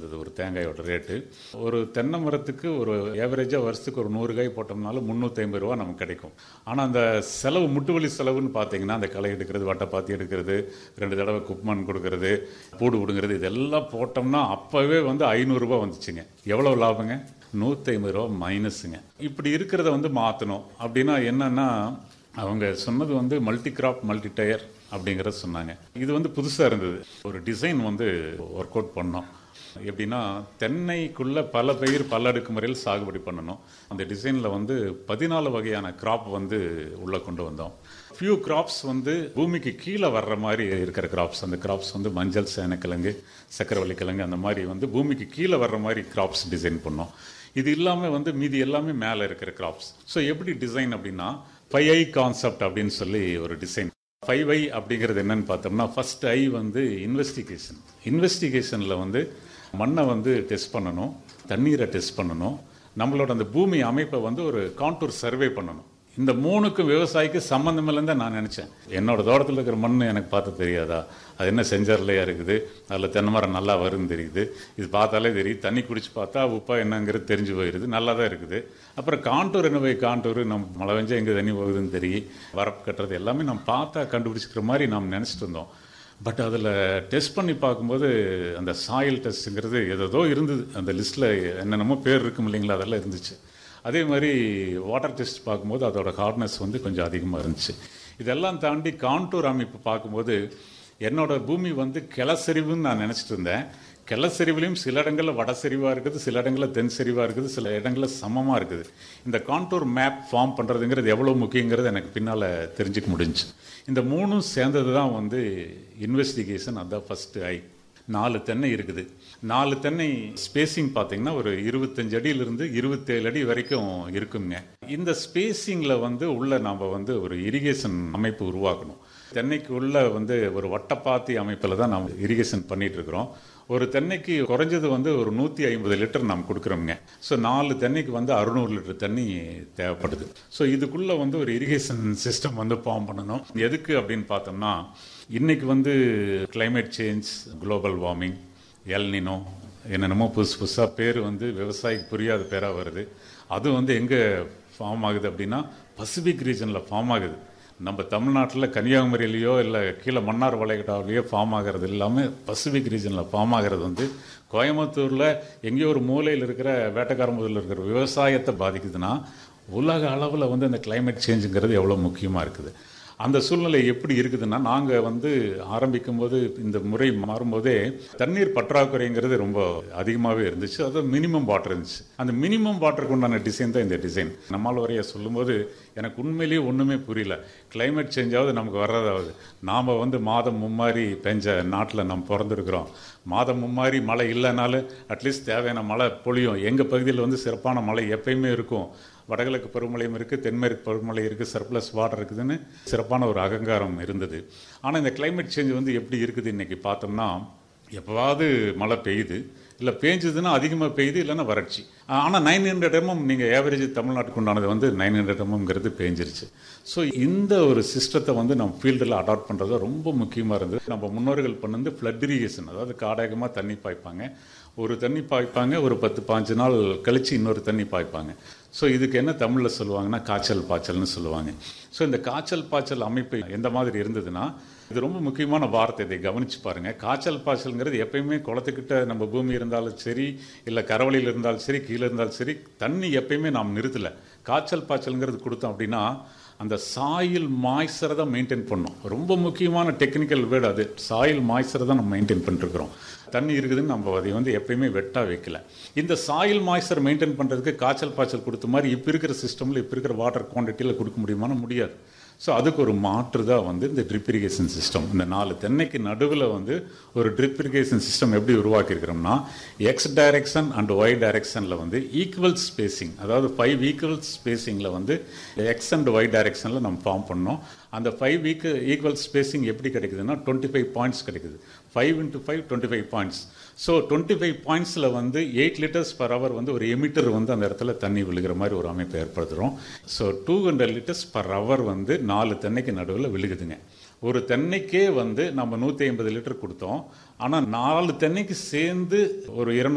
இருந்தது ஒரு தேங்காயோட ரேட்டு ஒரு தென்னை மரத்துக்கு ஒரு ஏவரேஜாக வருஷத்துக்கு ஒரு நூறு காய் போட்டோம்னாலும் முந்நூற்றி ஐம்பது ரூபா நமக்கு கிடைக்கும் ஆனால் அந்த செலவு முட்டுவலி செலவுன்னு பார்த்தீங்கன்னா அந்த களை எடுக்கிறது வட்டைப்பாத்தி எடுக்கிறது ரெண்டு தடவை குப்மன் கொடுக்கறது பூடு விடுங்கிறது இதெல்லாம் போட்டோம்னா அப்போவே வந்து ஐநூறுரூபா வந்துச்சுங்க எவ்வளோ லாபங்க நூற்றி ஐம்பது ரூபா மைனஸுங்க இப்படி இருக்கிறத வந்து மாற்றணும் அப்படின்னா என்னன்னா அவங்க சொன்னது வந்து மல்டி கிராப் மல்டி டயர் அப்படிங்கிறத சொன்னாங்க இது வந்து புதுசாக இருந்தது ஒரு டிசைன் வந்து ஒர்க் அவுட் பண்ணோம் எப்படின்னா தென்னைக்குள்ள பல பயிர் பல அடுக்கு முறையில் சாகுபடி பண்ணணும் அந்த டிசைனில் வந்து பதினாலு வகையான கிராப் வந்து உள்ளே கொண்டு வந்தோம் ஃபியூ கிராப்ஸ் வந்து பூமிக்கு கீழே வர்ற மாதிரி இருக்கிற கிராப்ஸ் அந்த கிராப்ஸ் வந்து மஞ்சள் சேனக்கிழங்கு சக்கரவள்ளி கிழங்கு அந்த மாதிரி வந்து பூமிக்கு கீழே வர்ற மாதிரி கிராப்ஸ் டிசைன் பண்ணோம் இது இல்லாமல் வந்து மீதி எல்லாமே மேலே இருக்கிற கிராப்ஸ் ஸோ எப்படி டிசைன் அப்படின்னா ஃபைவ் ஐ கான்செப்ட் அப்படின்னு சொல்லி ஒரு டிசைன் ஃபைவ் ஐ அப்படிங்கிறது என்னன்னு பார்த்தோம்னா ஃபர்ஸ்ட் ஐ வந்து இன்வெஸ்டிகேஷன் இன்வெஸ்டிகேஷனில் வந்து மண்ணை வந்து டெஸ்ட் பண்ணணும் தண்ணீரை டெஸ்ட் பண்ணணும் நம்மளோட அந்த பூமி அமைப்பை வந்து ஒரு கான்டூர் சர்வே பண்ணணும் இந்த மூணுக்கும் விவசாயிக்கு சம்மந்தம் இல்லைன்னு தான் நான் நினச்சேன் என்னோட தோட்டத்தில் இருக்கிற மண் எனக்கு பார்த்து தெரியாதா அது என்ன செஞ்சர்லையா இருக்குது அதில் தென்னை மரம் நல்லா வரும்னு தெரியுது இது பார்த்தாலே தெரியுது தண்ணி குடிச்சு பார்த்தா உப்பா என்னங்கிறது தெரிஞ்சு போயிடுது நல்லா தான் இருக்குது அப்புறம் காண்டூர் என்ன போய் காண்டூர் நம்ம மழை வெஞ்சா எங்கே தண்ணி போகுதுன்னு தெரியும் வரப்பு கட்டுறது எல்லாமே நம்ம பார்த்தா கண்டுபிடிச்சிக்கிற மாதிரி நாம் நினச்சிட்டு இருந்தோம் பட் அதில் டெஸ்ட் பண்ணி பார்க்கும்போது அந்த சாயில் டெஸ்ட்டுங்கிறது ஏதோ இருந்தது அந்த லிஸ்ட்டில் என்னென்னமோ பேர் இருக்கும் இல்லைங்களா அதெல்லாம் இருந்துச்சு அதே மாதிரி வாட்டர் டெஸ்ட் பார்க்கும்போது அதோட ஹார்ட்னஸ் வந்து கொஞ்சம் அதிகமாக இருந்துச்சு இதெல்லாம் தாண்டி கான்டூர் அமைப்பு பார்க்கும்போது என்னோட பூமி வந்து கிளசரிவுன்னு நான் நினச்சிட்டு இருந்தேன் கிளசரிவுலையும் சில இடங்களில் வட சரிவாக இருக்குது சில இடங்களில் தென் சரிவாக இருக்குது சில இடங்களில் சமமாக இருக்குது இந்த கான்டூர் மேப் ஃபார்ம் பண்ணுறதுங்கிறது எவ்வளோ முக்கியங்கிறது எனக்கு பின்னால் தெரிஞ்சுக்க முடிஞ்சு இந்த மூணும் சேர்ந்தது தான் வந்து இன்வெஸ்டிகேஷன் அதுதான் ஃபஸ்ட்டு ஐ நாலு தென்னை இருக்குது நாலு தென்னை ஸ்பேசிங் பார்த்தீங்கன்னா ஒரு இருபத்தஞ்சு அடியிலிருந்து இருபத்தேழு அடி வரைக்கும் இருக்குங்க இந்த ஸ்பேசிங்கில் வந்து உள்ள நாம் வந்து ஒரு இரிகேஷன் அமைப்பு உருவாக்கணும் தென்னைக்கு உள்ள வந்து ஒரு வட்டப்பாத்தி அமைப்பில் தான் நாம் இரிகேஷன் பண்ணிட்டு இருக்கிறோம் ஒரு தென்னைக்கு குறைஞ்சது வந்து ஒரு நூற்றி ஐம்பது லிட்டர் நாம் கொடுக்குறோங்க ஸோ நாலு தென்னைக்கு வந்து அறுநூறு லிட்டர் தண்ணி தேவைப்படுது ஸோ இதுக்குள்ளே வந்து ஒரு இரிகேஷன் சிஸ்டம் வந்து ஃபார்ம் பண்ணணும் எதுக்கு அப்படின்னு பார்த்தோம்னா இன்னைக்கு வந்து climate change global warming El Nino என்னென்னமோ புதுசு புதுசாக பேர் வந்து விவசாயிக்கு புரியாத பேராக வருது அது வந்து எங்கே ஃபார்ம் ஆகுது அப்படின்னா பசிபிக் ரீஜனில் ஃபார்ம் ஆகுது நம்ம தமிழ்நாட்டில் கன்னியாகுமரியிலையோ இல்லை கீழே மன்னார் வளைகுடாவிலையோ ஃபார்ம் ஆகிறது இல்லாமல் பசிபிக் ரீஜனில் ஃபார்ம் ஆகிறது வந்து கோயம்புத்தூரில் எங்கேயோ ஒரு மூலையில் இருக்கிற வேட்டக்காரம்புதூரில் இருக்கிற விவசாயத்தை பாதிக்குதுன்னா உலக அளவில் வந்து அந்த கிளைமேட் சேஞ்சுங்கிறது எவ்வளோ முக்கியமாக இருக்குது அந்த சூழ்நிலை எப்படி இருக்குதுன்னா நாங்கள் வந்து ஆரம்பிக்கும் போது இந்த முறை மாறும்போதே தண்ணீர் பற்றாக்குறைங்கிறது ரொம்ப அதிகமாகவே இருந்துச்சு அது மினிமம் வாட்டர் இருந்துச்சு அந்த மினிமம் வாட்டருக்கு உண்டான டிசைன் தான் இந்த டிசைன் நம்மால் வரைய சொல்லும்போது எனக்கு உண்மையிலேயே ஒன்றுமே புரியல கிளைமேட் சேஞ்சாவது நமக்கு வர்றதாவது நாம் வந்து மாதம் மும்மாரி பெஞ்ச நாட்டில் நம்ம பிறந்திருக்கிறோம் மாதம் மும்மாரி மழை இல்லைனாலும் அட்லீஸ்ட் தேவையான மழை பொழியும் எங்கள் பகுதியில் வந்து சிறப்பான மழை எப்பயுமே இருக்கும் வடகிழக்கு பருவமழையும் இருக்குது தென்மேற்கு பருவமழை இருக்குது சர்ப்ளஸ் வாட்டர் இருக்குதுன்னு சிறப்பான ஒரு அகங்காரம் இருந்தது ஆனால் இந்த கிளைமேட் சேஞ்ச் வந்து எப்படி இருக்குது இன்றைக்கி பார்த்தோம்னா எப்போவாவது மழை பெய்யுது இல்லை பேஞ்சுதுன்னா அதிகமாக பெய்யுது இல்லைன்னா வறட்சி ஆனால் நைன் ஹண்ட்ரட் எம்எம் நீங்கள் ஏவரேஜ் தமிழ்நாட்டுக்கு உண்டானது வந்து நைன் ஹண்ட்ரட் எம்எம்ங்கிறது பேஞ்சிருச்சு ஸோ இந்த ஒரு சிஸ்டத்தை வந்து நம்ம ஃபீல்டில் அடாப்ட் பண்ணுறது ரொம்ப முக்கியமாக இருந்தது நம்ம முன்னோர்கள் பண்ணது ஃப்ளட் இரிகேஷன் அதாவது காடகமாக தண்ணி பாய்ப்பாங்க ஒரு தண்ணி பாய்ப்பாங்க ஒரு பத்து பாஞ்சு நாள் கழித்து இன்னொரு தண்ணி பாய்ப்பாங்க ஸோ இதுக்கு என்ன தமிழில் சொல்லுவாங்கன்னா காய்ச்சல் பாய்ச்சல்னு சொல்லுவாங்க ஸோ இந்த காய்ச்சல் பாய்ச்சல் அமைப்பு எந்த மாதிரி இருந்ததுன்னா இது ரொம்ப முக்கியமான வார்த்தை இதை கவனிச்சு பாருங்க காய்ச்சல் பாய்ச்சல்ங்கிறது எப்பயுமே குளத்துக்கிட்ட நம்ம பூமி இருந்தாலும் சரி இல்லை கரவழியில் இருந்தாலும் சரி கீழே இருந்தாலும் சரி தண்ணி எப்பயுமே நாம் நிறுத்தலை காய்ச்சல் பாய்ச்சல்ங்கிறது கொடுத்தோம் அப்படின்னா அந்த சாயில் மாய்ச்சரை தான் மெயின்டைன் பண்ணோம் ரொம்ப முக்கியமான டெக்னிக்கல் வேர்டு அது சாயில் மாய்ச்சரை தான் நம்ம மெயின்டைன் பண்ணிருக்கிறோம் தண்ணி இருக்குதுன்னு நம்ம அதை வந்து எப்பயுமே வெட்டாக வைக்கல இந்த சாயில் மாய்ச்சர் மெயின்டைன் பண்ணுறதுக்கு காய்ச்சல் பாய்ச்சல் கொடுத்த மாதிரி இப்போ இருக்கிற சிஸ்டமில் இப்போ இருக்கிற வாட்டர் குவான்டிட்டியில் கொடுக்க முடியுமான்னு முடியாது ஸோ அதுக்கு ஒரு மாற்று தான் வந்து இந்த ட்ரிப் இரிகேஷன் சிஸ்டம் இந்த நாலு தென்னைக்கு நடுவில் வந்து ஒரு ட்ரிப் இரிகேஷன் சிஸ்டம் எப்படி உருவாக்கியிருக்கிறோம்னா எக்ஸ் டைரக்ஷன் அண்ட் ஒய் டைரக்ஷனில் வந்து ஈக்குவல் ஸ்பேசிங் அதாவது ஃபைவ் ஈக்குவல் ஸ்பேசிங்கில் வந்து எக்ஸ் அண்ட் ஒய் டைரக்ஷனில் நம்ம ஃபார்ம் பண்ணோம் அந்த ஃபைவ் வீக் ஈக்குவல் ஸ்பேசிங் எப்படி கிடைக்குதுன்னா டுவெண்ட்டி ஃபைவ் பாயிண்ட்ஸ் கிடைக்குது five into five twenty five points so twenty five பாயிண்ட்ஸில் வந்து எயிட் லிட்டர்ஸ் பர் ஹவர் வந்து ஒரு எமிட்டர் வந்து அந்த இடத்துல தண்ணி விழுகிற மாதிரி ஒரு அமைப்பு ஏற்படுத்துகிறோம் so two hundred litres per hour வந்து நாலு தென்னைக்கு நடுவில் விழுகுதுங்க ஒரு தென்னைக்கே வந்து நம்ம நூற்றி ஐம்பது லிட்டர் கொடுத்தோம் ஆனால் நாலு தென்னைக்கு சேர்ந்து ஒரு இருநூறு